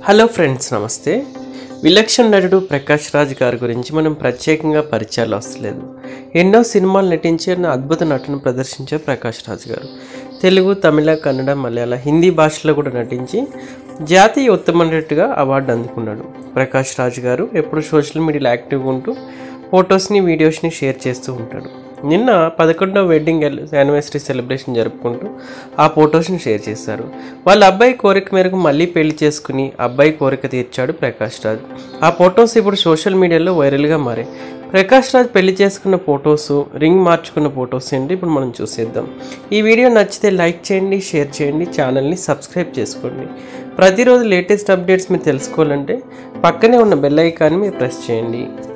hello friends నమస్తే విలక్షణ నటుడు ప్రకాష్ రాజ్ గారి గురించి మనం ప్రత్యేకంగా పరిచయాలు వస్తలేదు ఎన్నో సినిమాలు నటించి ఎన్నో అద్భుత నటన ప్రదర్శించే ప్రకాష్ రాజ్ గారు తెలుగు తమిళ కన్నడ మలయాళ హిందీ భాషలో కూడా నటించి జాతీయ ఉత్తమ నటుగా అవార్డు అందుకున్నాడు ప్రకాష్ రాజ్ గారు ఎప్పుడు సోషల్ మీడియాలో యాక్టివ్గా ఉంటూ ఫొటోస్ని వీడియోస్ని షేర్ చేస్తూ ఉంటాడు నిన్న పదకొండవ వెడ్డింగ్ యానివర్సరీ సెలబ్రేషన్ జరుపుకుంటూ ఆ ఫొటోస్ని షేర్ చేశారు వాళ్ళ అబ్బాయి కోరిక మేరకు మళ్ళీ పెళ్లి చేసుకుని అబ్బాయి కోరిక తీర్చాడు ప్రకాష్ రాజ్ ఆ ఫొటోస్ ఇప్పుడు సోషల్ మీడియాలో వైరల్గా మారాయి ప్రకాష్ రాజ్ పెళ్లి చేసుకున్న ఫొటోస్ రింగ్ మార్చుకున్న ఫొటోస్ ఏంటి ఇప్పుడు మనం చూసేద్దాం ఈ వీడియో నచ్చితే లైక్ చేయండి షేర్ చేయండి ఛానల్ని సబ్స్క్రైబ్ చేసుకోండి ప్రతిరోజు లేటెస్ట్ అప్డేట్స్ మీరు తెలుసుకోవాలంటే పక్కనే ఉన్న బెల్ ఐకాన్ని మీరు ప్రెస్ చేయండి